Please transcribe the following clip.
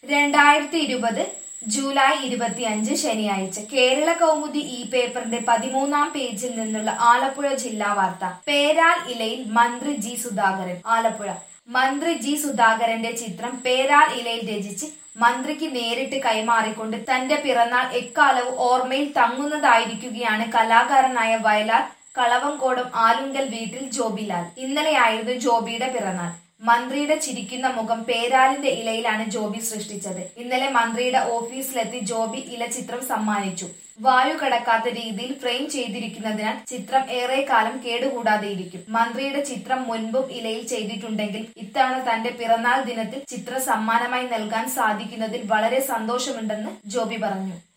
രണ്ടായിരത്തി ഇരുപത് ജൂലൈ ഇരുപത്തിയഞ്ച് ശനിയാഴ്ച കേരള കൗമുദി ഈ പേപ്പറിന്റെ പതിമൂന്നാം പേജിൽ നിന്നുള്ള ആലപ്പുഴ ജില്ലാ വാർത്ത പേരാൽ ഇലയിൽ മന്ത്രി ജി സുധാകരൻ ആലപ്പുഴ മന്ത്രി ജി സുധാകരന്റെ ചിത്രം പേരാൽ ഇലയിൽ രചിച്ച് മന്ത്രിക്ക് നേരിട്ട് കൈമാറിക്കൊണ്ട് തന്റെ പിറന്നാൾ എക്കാലവും ഓർമ്മയിൽ തങ്ങുന്നതായിരിക്കുകയാണ് കലാകാരനായ വയലാർ കളവങ്കോടും ആലുങ്കൽ വീട്ടിൽ ജോബിലാൽ ഇന്നലെയായിരുന്നു ജോബിയുടെ പിറന്നാൾ മന്ത്രിയുടെ ചിരിക്കുന്ന മുഖം പേരാലിന്റെ ഇലയിലാണ് ജോബി സൃഷ്ടിച്ചത് ഇന്നലെ മന്ത്രിയുടെ ഓഫീസിലെത്തി ജോബി ഇല ചിത്രം സമ്മാനിച്ചു വായു കടക്കാത്ത രീതിയിൽ ഫ്രെയിം ചെയ്തിരിക്കുന്നതിനാൽ ചിത്രം ഏറെ കാലം കേടുകൂടാതെയിരിക്കും മന്ത്രിയുടെ ചിത്രം മുൻപും ഇലയിൽ ചെയ്തിട്ടുണ്ടെങ്കിൽ ഇത്തവണ തന്റെ പിറന്നാൾ ദിനത്തിൽ ചിത്രം സമ്മാനമായി നൽകാൻ സാധിക്കുന്നതിൽ വളരെ സന്തോഷമുണ്ടെന്ന് ജോബി പറഞ്ഞു